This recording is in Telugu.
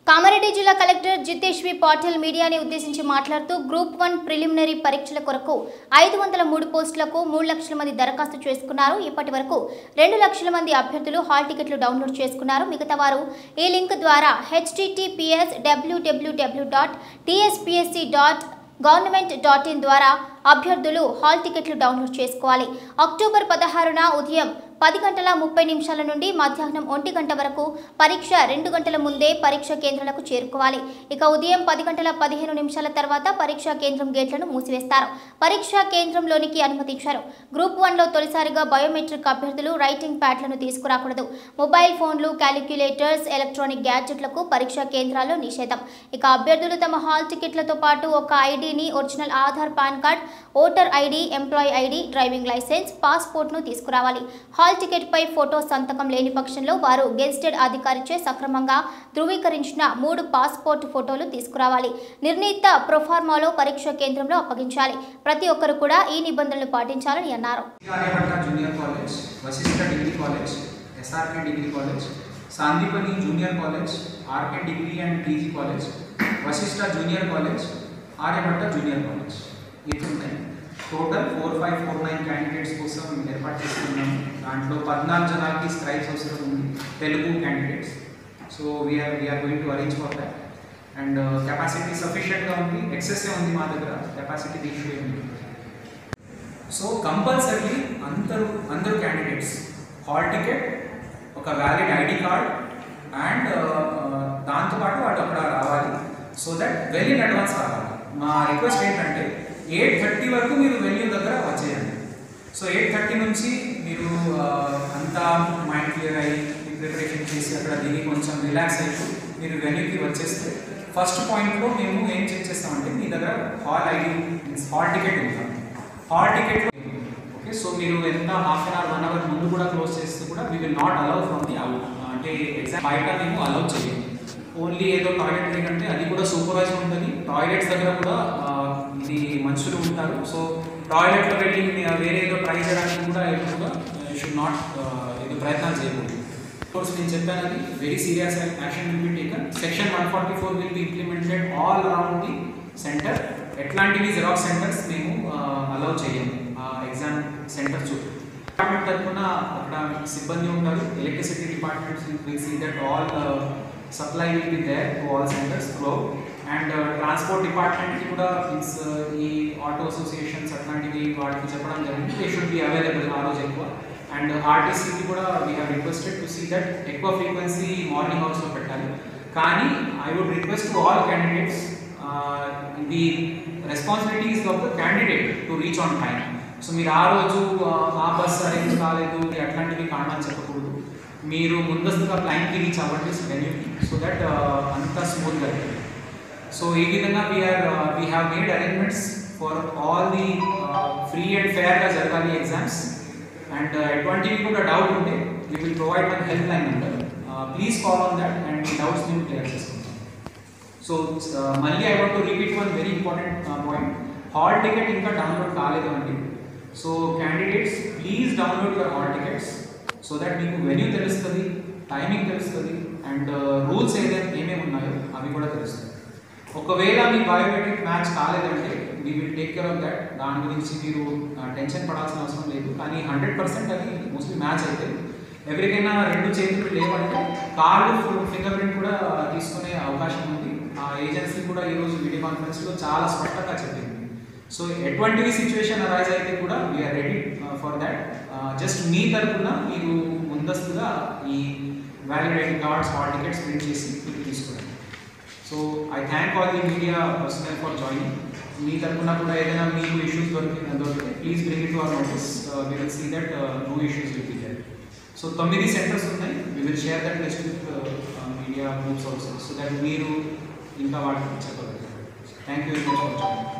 కామారెడ్డి జిల్లా కలెక్టర్ జితేష్వి పాటిల్ మీడియాని ఉద్దేశించి మాట్లాడుతూ గ్రూప్ వన్ ప్రిలిమినరీ పరీక్షల కొరకు ఐదు వందల మూడు పోస్టులకు మూడు లక్షల మంది దరఖాస్తు చేసుకున్నారు ఇప్పటి వరకు రెండు లక్షల మంది అభ్యర్థులు హాల్ టికెట్లు డౌన్లోడ్ చేసుకున్నారు మిగతా వారు ఈ లింక్ ద్వారా హెచ్టిటిపిఎస్ డబ్ల్యూడబ్ల్యూడబ్ల్యూ dot TSPSC dot government dot in ద్వారా అభ్యర్థులు హాల్ టికెట్లు డౌన్లోడ్ చేసుకోవాలి అక్టోబర్ పదహారున ఉదయం పది గంటల ముప్పై నిమిషాల నుండి మధ్యాహ్నం ఒంటి గంట వరకు పరీక్ష రెండు గంటల ముందే పరీక్ష కేంద్రాలకు చేరుకోవాలి ఇక ఉదయం పది గంటల పదిహేను నిమిషాల తర్వాత పరీక్షా కేంద్రం గేట్లను మూసివేస్తారు పరీక్షా కేంద్రంలోనికి అనుమతించారు గ్రూప్ వన్లో తొలిసారిగా బయోమెట్రిక్ అభ్యర్థులు రైటింగ్ ప్యాడ్లను తీసుకురాకూడదు మొబైల్ ఫోన్లు క్యాలిక్యులేటర్స్ ఎలక్ట్రానిక్ గ్యాడ్జెట్లకు పరీక్షా కేంద్రాల్లో నిషేధం ఇక అభ్యర్థులు తమ హాల్ టికెట్లతో పాటు ఒక ఐడిని original Aadhaar PAN card voter ID employee ID driving licence పాస్పోర్ట్ను తీసుకురావాలి హాల్ టికెట్పై ఫోటో సంతకం లేని పక్షంలో వారు గెజిటెడ్ అధికారిచే సక్రమంగా ధృవీకరించిన మూడు పాస్పోర్ట్ ఫోటోలు తీసుకురావాలి నిర్ణీత ప్రొఫార్మాలో పరీక్ష కేంద్రంలో అప్పగించాలి ప్రతి ఒక్కరు కూడా ఈ నిబంధనలు పాటించాలని అన్నారు Aryabhatta junior college Vasishta degree college SRK degree college Sandeepani junior college RK degree and PG college Vasishta junior college Aryabhatta junior college ఇవి ఉన్నాయి total four five four nine candidates కోసం ఏర్పాటు చేసుకున్నాము దాంట్లో పద్నాలుగు జనాలకి స్క్రైబ్స్ అవసరం ఉంది Telugu candidates so we're we're going to arrange for that and capacity సఫిషియెంట్గా ఉంది ఎక్సెస్సే ఉంది మా దగ్గర కెపాసిటీ ఇష్యూ ఉంది సో కంపల్సరీ అందరూ అందరూ క్యాండిడేట్స్ హాల్ టికెట్ ఒక వ్యాలిడ్ ఐడి కార్డ్ అండ్ దాంతోపాటు వాళ్ళు అక్కడ రావాలి so that well in advance రావాలి మా రిక్వెస్ట్ ఏంటంటే ఎయిట్ థర్టీ వరకు మీరు వెన్యూ దగ్గర వచ్చేయండి సో ఎయిట్ థర్టీ నుంచి మీరు ఆ, అంతా మైండ్ క్లియర్ అయ్యి ప్రిపరేషన్ చేసి అక్కడ దిగి కొంచెం రిలాక్స్ అయిపోయి మీరు వెన్యూకి వచ్చేస్తే ఫస్ట్ పాయింట్లో మేము ఏం చెక్ చేస్తామంటే మీ దగ్గర hall ID means hall ticket ఉంటాం హాల్ టికెట్ ఓకే సో మీరు ఎంత half an hour one hour ముందు కూడా క్లోజ్ చేస్తే కూడా we will not allow from the out అంటే ఎగ్జామ్ బయట మేము అలౌ చేయం ఓన్లీ ఏదో టాయిలెట్ ఏంటంటే అది కూడా సూపర్వైజ్ ఉంటుంది టాయిలెట్స్ దగ్గర కూడా ఆ, ఇది మనుషులు ఉంటారు సో టాయిలెట్లో వెళ్ళి మీ- వేరే ఏదో ట్రై చేయడానికి కూడా ఎక్కువగా షుడ్ నాట్ ఏదో ప్రయత్నాలు చేయకూడదు కోర్స్ నేను చెప్పాను అది very serious action will be taken section one forty four will be implemented all around the centre ఎట్లాంటివి జిరాక్స్ సెంటర్స్ మేము అలౌ చేయము ఎగ్జామ్ సెంటర్ చుట్టూ డిపార్ట్మెంట్ తరఫున అక్కడ సిబ్బంది ఉంటారు electricity department will see that all supply will be there to all centres flow and transport డిపార్ట్మెంట్కి కూడా మీన్స్ ఈ ఆటో అసోసియేషన్స్ అట్లాంటివి వాటికి చెప్పడం జరిగింది దే షుడ్ బి అవైలబుల్ ఆ రోజు ఎక్కువ అండ్ ఆర్టీసీకి కూడా we have requested to see that ఎక్కువ ఫ్రీక్వెన్సీ మార్నింగ్ అవర్స్లో పెట్టాలి కానీ I would request to all candidates the responsibilities of the candidate to reach on time so మీరు ఆ రోజు ఆ, ఆ బస్ అరేంజ్ కాలేదు అట్లాంటివి కారణాలు చెప్పకూడదు మీరు ముందస్తుగా ప్లాన్కి రీచ్ అవ్వండి వెన్యూకి సో దట్ అంతా స్మూత్గా సో ఈ విధంగా we're we have made arrangements for all the free and ఫేర్గా జరగాలి ఎగ్జామ్స్ అండ్ ఎటువంటివి కూడా డౌట్ ఉంటే we will provide one help line number please call on that and మీ డౌట్స్ మేము క్లియర్ చేసుకుంటాం సో మళ్ళీ I want to repeat one very important point hall ticket ఇంకా డౌన్లోడ్ కాలేదు అండి so candidates please download your hall tickets so that మీకు వెన్యూ తెలుస్తుంది టైమింగ్ తెలుస్తుంది అండ్ రూల్స్ ఏదైతే ఏమేమి ఉన్నాయో అవి కూడా తెలుస్తుంది ఒకవేళ మీ బయోమెట్రిక్ మ్యాచ్ కాలేదంటే we will take care of that దాని గురించి మీరు టెన్షన్ పడాల్సిన అవసరం లేదు కానీ హండ్రెడ్ పర్సెంట్ అది మోస్ట్లీ మ్యాచ్ అయితే ఎవరికైనా రెండు చేతులు లేవంటే కార్డు ఫింగర్ ప్రింట్ కూడా తీసుకునే అవకాశం ఉంది ఆ ఏజెన్సీ కూడా ఈరోజు వీడియో కాన్ఫరెన్స్లో చాలా స్పష్టంగా చెప్పింది సో ఎటువంటివి సిచ్యువేషన్ అరైజ్ అయితే కూడా we're ready for that just మీ తరఫున మీరు ముందస్తుగా ఈ validating cards hall tickets print చేసి మీరు తీసుకోండి so I thank all the media personal for joining మీ తరఫున కూడా ఏదైనా మీకు ఇష్యూస్ దొరికి దొరికితే please bring it to our notice we will see that no issues will be there so తొమ్మిది సెంటర్స్ ఉన్నాయి we will share that list with media groups also so that మీరు ఇంకా వాటికి చెప్పగలుగుతారు thank you very much for joining